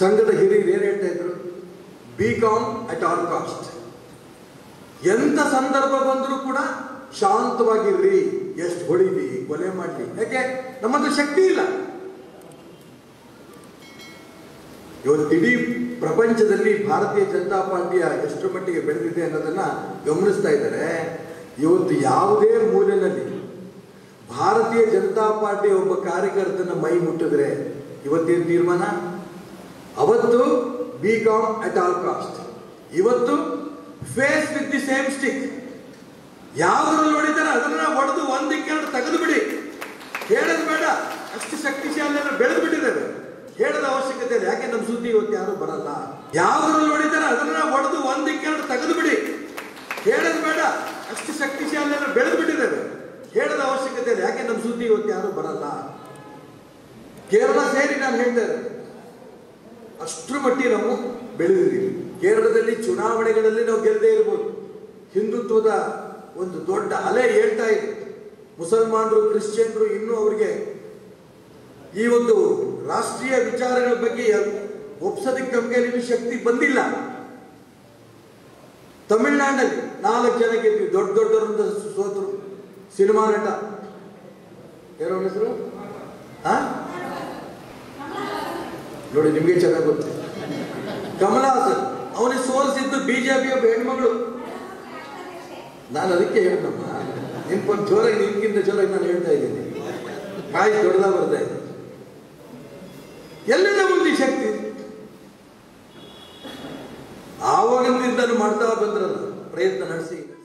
ಸಂಘದ ಹಿರಿಯರು ಏನ್ ಹೇಳ್ತಾ ಇದ್ರು be calm at all cost ಎಂತ ಸಂದರ್ಭ ಬಂದರೂ ಕೂಡ ಶಾಂತವಾಗಿರ್ರಿ ಎಷ್ಟು ಹೊಡಿಲಿ ಕೊಲೆ ಮಾಡ್ಲಿ ಯಾಕೆ ನಮ್ಮದು ಶಕ್ತಿ ಇಲ್ಲ ಇವತ್ತು ಇಡೀ ಪ್ರಪಂಚದಲ್ಲಿ ಭಾರತೀಯ ಜನತಾ ಪಾರ್ಟಿಯ ಎಷ್ಟರ ಮಟ್ಟಿಗೆ ಬೆಳೆದಿದೆ ಅನ್ನೋದನ್ನ ಗಮನಿಸ್ತಾ ಇದ್ದಾರೆ ಇವತ್ತು ಯಾವುದೇ ಮೂಲೆಯಲ್ಲಿ ಭಾರತೀಯ ಜನತಾ ಪಾರ್ಟಿಯ ಒಬ್ಬ ಕಾರ್ಯಕರ್ತನ ಮೈ ಮುಟ್ಟಿದ್ರೆ ಇವತ್ತೇನು ತೀರ್ಮಾನ ಅವತ್ತು be calm at all cost ಇವತ್ತು face with the same stick ಯಾವ್ದ್ರಲ್ಲಿ ಹೊಡಿತಾರೆ ಅದನ್ನ ಹೊಡೆದು ಒಂದಕ್ಕೆ ತೆಗೆದು ಬಿಡಿ ಹೇಳೋದು ಬೇಡ ಅಷ್ಟು ಶಕ್ತಿಶಾಲಿ ಎಲ್ಲ ಬೆಳೆದು ಬಿಟ್ಟಿದ್ದೇವೆ ಹೇಳದ ಅವಶ್ಯಕತೆ ಇಲ್ಲ ಯಾಕೆ ನಮ್ಮ ಸುದ್ದಿ ಇವತ್ತು ಯಾರು ಬರಲ್ಲ ಯಾವ್ದ್ರಲ್ಲಿ ಹೊಡಿತಾರೆ ಅದನ್ನ ಹೊಡೆದು ಒಂದಕ್ಕೆ ತೆಗೆದು ಬಿಡಿ ಹೇಳೋದು ಬೇಡ ಅಷ್ಟು ಶಕ್ತಿಶಾಲಿ ಎಲ್ಲ ಬೆಳೆದು ಬಿಟ್ಟಿದ್ದೇವೆ ಹೇಳದ ಅವಶ್ಯಕತೆ ಇಲ್ಲ ಯಾಕೆ ನಮ್ಮ ಸುದ್ದಿ ಇವತ್ತು ಯಾರು ಬರಲ್ಲ ಕೇರಳ ಸೇರಿ ನಾನು ಹೇಳ್ತಾ ಇದ್ದೇನೆ ಅಷ್ಟರ ಮಟ್ಟಿಗೆ ನಾವು ಬೆಳೆದಿದ್ದೀವಿ ಕೇರಳದಲ್ಲಿ ಚುನಾವಣೆಗಳಲ್ಲಿ ನಾವು ಗೆಲ್ಲದೆ ಇರ್ಬೋದು ಹಿಂದುತ್ವದ ಒಂದು ದೊಡ್ಡ ಅಲೆ ಹೇಳ್ತಾ ಇದೆ ಮುಸಲ್ಮಾನರು ಕ್ರಿಶ್ಚಿಯನ್ರು ಇನ್ನೂ ಅವರಿಗೆ ಈ ಒಂದು ರಾಷ್ಟ್ರೀಯ ವಿಚಾರಗಳ ಬಗ್ಗೆ ಒಪ್ಸೋದಕ್ಕೆ ನಮಗೆ ಇನ್ನೂ ಶಕ್ತಿ ಬಂದಿಲ್ಲ ತಮಿಳುನಾಡಿನಲ್ಲಿ ನಾಲ್ಕು ಜನ ಗೆದ್ವಿ ದೊಡ್ಡ ದೊಡ್ಡವರಿಂದ ಸೋತರು ಸಿನಿಮಾ ನಟ ಯಾರೋ ಅವ್ನ ಹೆಸರು ಆ ನೋಡಿ ನಿಮಗೆ ಚೆನ್ನಾಗಿ ಗೊತ್ತು ಕಮಲಹಾಸನ್ ಅವನಿಗೆ ಸೋಲಿಸಿದ್ದು ಬಿಜೆಪಿ ಒಬ್ಬ ಹೆಣ್ಮಗಳು ನಾನು ಅದಕ್ಕೆ ಹೇಳಿದಮ್ಮ ನಿನ್ಕೊಂದು ಜೋರಾಗಿ ನಿನ್ಗಿಂತ ಜೋರಾಗಿ ನಾನು ಹೇಳ್ತಾ ಇದ್ದೀನಿ ಬಾಯಿ ದೊಡ್ಡದ ಬರ್ತಾ ಇದೆ ಎಲ್ಲಿಂದ ಮುಂದೆ ಶಕ್ತಿ ಆವಾಗಿಂದಲೂ ಮಾಡ್ತಾ ಬಂದ್ರಲ್ಲ ಪ್ರಯತ್ನ ನಡೆಸಿ